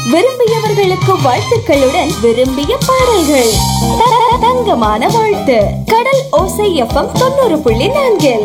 விரும்பியவர்களுக்கு வாழ்த்துக்களுடன் விரும்பிய பாடல்கள் த- த- தங்கமான வாழ்த்து கடல் ஓசை எஃப்எம் தொண்ணூறு புள்ளி நான்கில்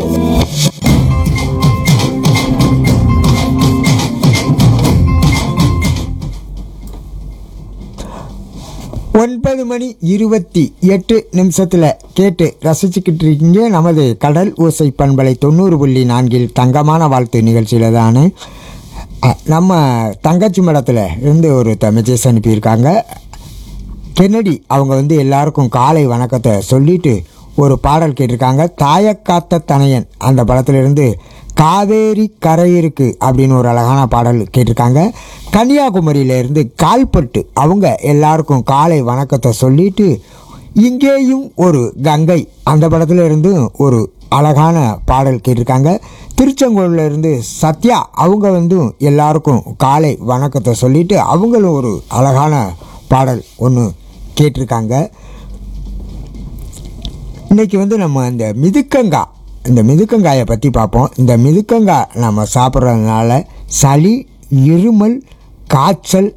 ஒன்பது மணி இருபத்தி எட்டு நிமிஷத்தில் கேட்டு ரசிச்சுக்கிட்டு இருக்கீங்க நமது கடல் ஓசை பண்பலை தொண்ணூறு புள்ளி நான்கில் தங்கமான வாழ்த்து நிகழ்ச்சியில் தானே அ, நம்ம தங்கச்சி மடத்தில் இருந்து ஒரு மெசேஜ் அனுப்பியிருக்காங்க கென்னடி அவங்க வந்து எல்லாருக்கும் காலை வணக்கத்தை சொல்லிட்டு ஒரு பாடல் கேட்டிருக்காங்க தாயக்காத்த தனையன் அந்த படத்திலிருந்து காவேரி கரை இருக்கு அப்படின்னு ஒரு அழகான பாடல் கேட்டிருக்காங்க கன்னியாகுமரியிலேருந்து கால்பட்டு அவங்க எல்லாருக்கும் காலை வணக்கத்தை சொல்லிட்டு இங்கேயும் ஒரு கங்கை அந்த படத்துல இருந்து ஒரு அழகான பாடல் கேட்டிருக்காங்க திருச்செங்கோல்ல இருந்து சத்யா அவங்க வந்து எல்லாருக்கும் காலை வணக்கத்தை சொல்லிட்டு அவங்களும் ஒரு அழகான பாடல் ஒன்று கேட்டிருக்காங்க இன்னைக்கு வந்து நம்ம இந்த மிதுக்கங்காய் இந்த மிதுக்கங்காயை பற்றி பார்ப்போம் இந்த மிதுக்கங்காய் நம்ம சாப்பிட்றதுனால சளி இருமல் காய்ச்சல்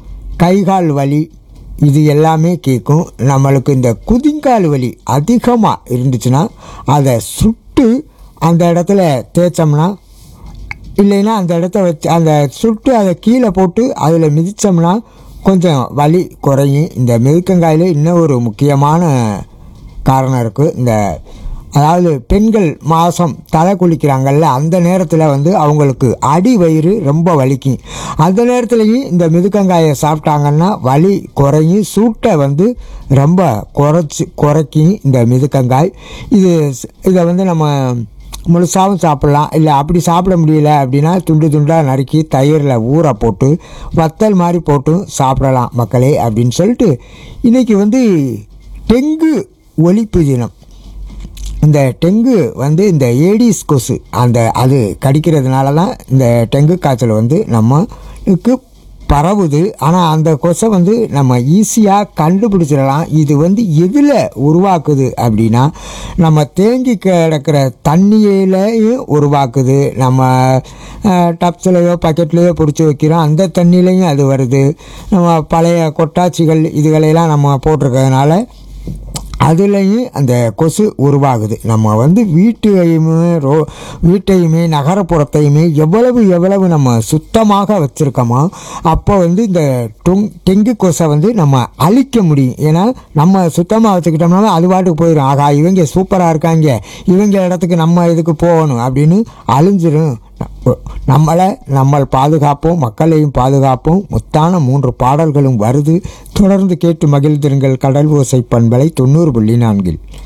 கைகால் வலி இது எல்லாமே கேட்கும் நம்மளுக்கு இந்த குதிங்கால் வலி அதிகமாக இருந்துச்சுன்னா அதை சுட்டு அந்த இடத்துல தேய்ச்சோம்னா இல்லைன்னா அந்த இடத்த வச்சு அந்த சுட்டு அதை கீழே போட்டு அதில் மிதித்தோம்னா கொஞ்சம் வலி குறையும் இந்த மிதுக்கங்காயில் இன்னும் ஒரு முக்கியமான காரணம் இருக்குது இந்த அதாவது பெண்கள் மாதம் தலை குளிக்கிறாங்கல்ல அந்த நேரத்தில் வந்து அவங்களுக்கு அடி வயிறு ரொம்ப வலிக்கும் அந்த நேரத்துலையும் இந்த மிதுக்கங்காயை சாப்பிட்டாங்கன்னா வலி குறையும் சூட்டை வந்து ரொம்ப குறைச்சி குறைக்கும் இந்த மிதுக்கங்காய் இது இதை வந்து நம்ம முழுசாகவும் சாப்பிட்லாம் இல்லை அப்படி சாப்பிட முடியல அப்படின்னா துண்டு துண்டாக நறுக்கி தயிரில் ஊற போட்டு வத்தல் மாதிரி போட்டும் சாப்பிடலாம் மக்களே அப்படின்னு சொல்லிட்டு இன்றைக்கி வந்து டெங்கு ஒழிப்பு தினம் இந்த டெங்கு வந்து இந்த ஏடிஸ் கொசு அந்த அது கடிக்கிறதுனால தான் இந்த டெங்கு காய்ச்சல் வந்து நம்மளுக்கு பரவுது ஆனால் அந்த கொசை வந்து நம்ம ஈஸியாக கண்டுபிடிச்சிடலாம் இது வந்து எதில் உருவாக்குது அப்படின்னா நம்ம தேங்கி கிடக்கிற தண்ணியிலையும் உருவாக்குது நம்ம டப்ஸ்லையோ பக்கெட்லேயோ பிடிச்சி வைக்கிறோம் அந்த தண்ணியிலையும் அது வருது நம்ம பழைய கொட்டாச்சிகள் இதுகளையெல்லாம் நம்ம போட்டிருக்கிறதுனால அதுலேயும் அந்த கொசு உருவாகுது நம்ம வந்து வீட்டையுமே ரோ வீட்டையுமே நகரப்புறத்தையுமே எவ்வளவு எவ்வளவு நம்ம சுத்தமாக வச்சுருக்கோமோ அப்போ வந்து இந்த டொங் டெங்கு கொசை வந்து நம்ம அழிக்க முடியும் ஏன்னா நம்ம சுத்தமாக வச்சுக்கிட்டோம்னா அது பாட்டுக்கு போயிடும் ஆகா இவங்க சூப்பராக இருக்காங்க இவங்க இடத்துக்கு நம்ம இதுக்கு போகணும் அப்படின்னு அழிஞ்சிரும் நம்மளை நம்ம பாதுகாப்போம் மக்களையும் பாதுகாப்போம் முத்தான மூன்று பாடல்களும் வருது தொடர்ந்து கேட்டு மகிழ்ந்திருங்கள் கடல் ஓசை பண்பலை தொண்ணூறு புள்ளி நான்கில்